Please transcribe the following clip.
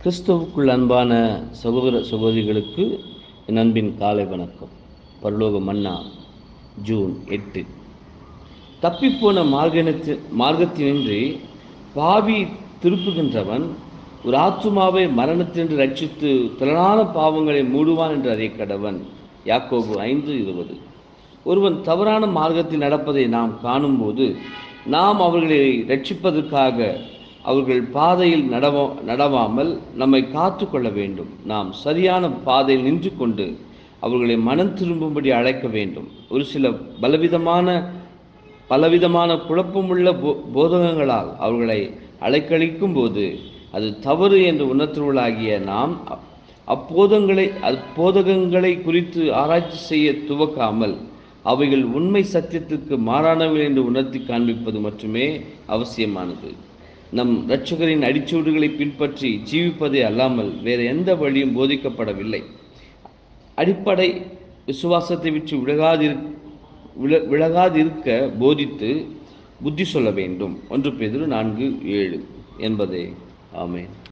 கிறிஸ்துவுக்குள் அன்பான சகோதர சகோதரிகளுக்கு என் அன்பின் காலை வணக்கம் பரலோக மன்னா ஜூன் எட்டு தப்பிப்போன மார்க்கணத்து மார்க்கத்தினின்றி பாவி திருப்புகின்றவன் ஒரு ஆத்துமாவை மரணத்தினின்று ரட்சித்து திரளான பாவங்களை மூடுவான் என்று அறிய கடவன் யாக்கோபு ஐந்து இருபது ஒருவன் தவறான மார்க்கத்தில் நடப்பதை நாம் காணும்போது நாம் அவர்களை ரட்சிப்பதற்காக அவர்கள் பாதையில் நடவ நடவாமல் நம்மை காத்து கொள்ள வேண்டும் நாம் சரியான பாதையில் நின்று கொண்டு அவர்களை மனம் திரும்பும்படி அழைக்க வேண்டும் ஒரு சில பலவிதமான பலவிதமான குழப்பமுள்ள போ போதகங்களால் அவர்களை அலைக்கழிக்கும் போது அது தவறு என்று உணர்த்துவர்களாகிய நாம் அப்- அப்போதங்களை அப்போதகங்களை குறித்து ஆராய்ச்சி செய்ய துவக்காமல் அவைகள் உண்மை சத்தியத்திற்கு மாறானவை என்று உணர்த்தி காண்பிப்பது மட்டுமே அவசியமானது நம் இரட்சகரின் அடிச்சூடுகளை பின்பற்றி ஜீவிப்பதே அல்லாமல் வேறு எந்த வழியும் போதிக்கப்படவில்லை அடிப்படை விசுவாசத்தை விட்டு விலகாதிரு வில விலகாதிருக்க போதித்து புத்தி சொல்ல வேண்டும் ஒன்று பேதுரு நான்கு ஏழு என்பதே ஆமென்